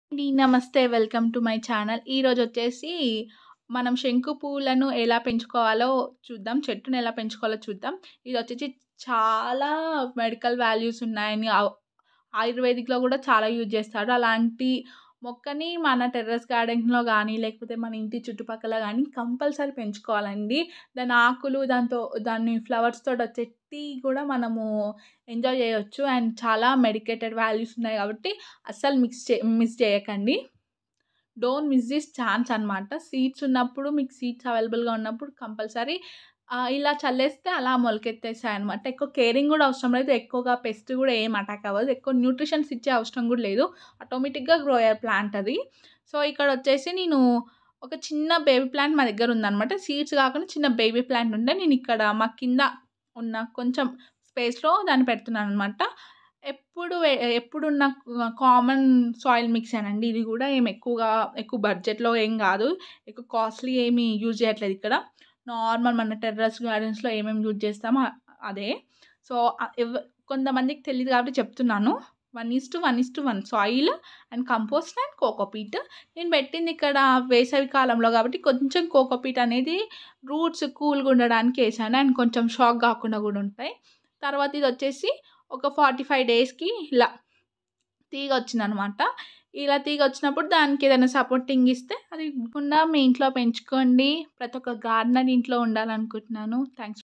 అండి. నమస్తే. Welcome to my channel. ఈరోజొచ్చేసి మనం శంకు పువ్వులను ఎలా పెంచుకోవాలో చూద్దాం. చెట్టుని ఎలా పెంచుకోవాలో చూద్దాం. ఇదొచ్చేసి చాలా మెడికల్ వాల్యూస్ ఉన్నాయని ఆవ్ ఆయుర్వేదిక్‌లో గూడా చాలా యూజ్ జేస్తారు. అలాంటి మొక్కని మన టెర్రస్ గార్డెన్‌లో గానీ, లేకపోతే మన ఇంటి చుట్టుపక్కల గానీ కంపల్సరీ పెంచుకోవాలండి. దాని ఆకులు, దాంతో దాని ఫ్లవర్స్‌తోటొచ్చే టీ గూడా మనము ఎంజాయ్ జేయొచ్చు. అండ్ చాలా మెడికేటెడ్ వాల్యూస్ ఉన్నాయి గాబట్టి అస్సలు మిక్స్ చే మిస్ జేయకండి. డోంట్ మిస్ దిస్ ఛాన్స్ అనమాట. సీడ్స్ ఉన్నప్పుడు మీకు సీడ్స్ అవైలబుల్‌గా ఉన్నప్పుడు కంపల్సరీ ఆహ్, ఇలా చల్లేస్తే అలా మొలకెత్తేస్తాయనమాట. ఎక్కువ కేరింగ్ గూడా అవసరం లేదు. ఎక్కువగా పెస్ట్ గూడా ఏం అటాక్ అవ్వదు. ఎక్కువ న్యూట్రిషన్స్ ఇచ్చే అవసరం గూడా లేదు. ఆటోమేటిక్‌గా గ్రో అయ్యే ప్లాంట్ అది. సో, ఇక్కడొచ్చేసి నేను ఒక చిన్న బేబీ ప్లాంట్ మా దగ్గరుందనమాట. సీడ్స్ గాకుండా చిన్న బేబీ ప్లాంట్ ఉంటే నేనిక్కడ మా కింద ఉన్న కొంచెం స్పేస్‌లో దాన్ని పెడుతున్నాననమాట. ఎప్పుడు ఎ ఎప్పుడున్న కామన్ సాయిల్ మిక్సేనండి. ఇది గూడా ఏమి ఎక్కువగా ఎక్కువ బడ్జెట్‌లో ఏం గాదు. ఎక్కువ కాస్ట్‌లీ ఏమి యూజ్ జేయట్లేదు ఇక్కడ. నార్మల్ మన టెర్రస్ గార్డెన్స్‌లో ఏమేమి యూజ్ జేస్తామో అదే. సో, ఆహ్, ఎవ్ కొంతమందికి తెలీదు గాబట్టి చెప్తున్నాను. 1:1:1 soil and compost and cocopeat. నేను పెట్టింది ఇక్కడ వేసవి కాలంలో గాబట్టి కొంచెం కోకోపీట్ అనేది రూట్స్ కూల్‌గా ఉండడానికి ఏసాను. అండ్ కొంచెం షాక్ గాకుండా గూడా ఉంటాయి. తర్వాత ఇదొచ్చేసి ఒక 45 డేస్‌కి ఇలా తీగొచ్చిందనమాట. ఇలా తీగొచ్చినప్పుడు దానికేదైనా సపోర్టింగ్ ఇస్తే అది తప్పకుండా మీ ఇంట్లో పెంచుకోండి. ప్రతి ఒక్క గార్డెనర్ ఇంట్లో ఉండాలనుకుంటున్నాను. థాంక్స్